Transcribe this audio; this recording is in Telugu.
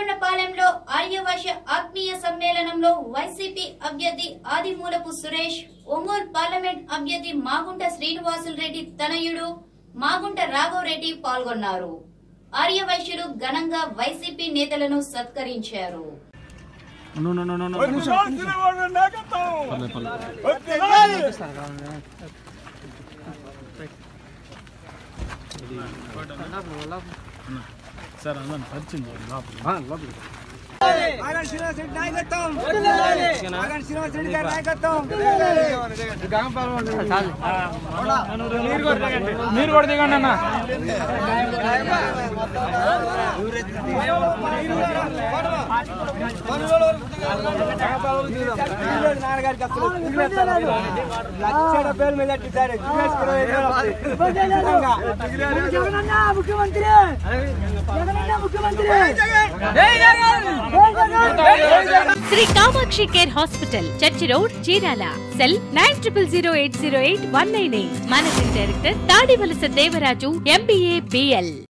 శంకరన్నపాలెంలో ఆర్యవైశ్య ఆత్మీయ సమ్మేళనంలో వైసీపీ అభ్యర్థి ఆదిమూలపు సురేష్ ఒంగోలు పార్లమెంట్ అభ్యర్థి మాగుంట శ్రీనివాసులు రెడ్డి తనయుడు మాగుంట రాఘవరెడ్డి పాల్గొన్నారు ఆర్యవైశ్యులు ఘనంగా వైసీపీ నేతలను సత్కరించారు No, no, no, no, no. Sir అన్న పరిచింది లోపల ఆగన్ శ్రీనివాస్ రెడ్డి నాయకత్వం ఆగన్ శ్రీనివాస్ రెడ్డి గారి నాయకత్వం మీరు కూడా దిగండి అన్న ఈరోజు నాన్నగారికి అసలు తిరిగేస్తారు. లక్ష డెబ్బై వేలు మెజార్టీ సార్ జిగ్నేష్ ఇరవై ఐదు వేలు వస్తాయి. ఖచ్చితంగా. Shri Kamakshi care hospital church road Chirala cell nine triple zero eight zero eight one nine eight managing director Tadivalasa Devaraju MBA BL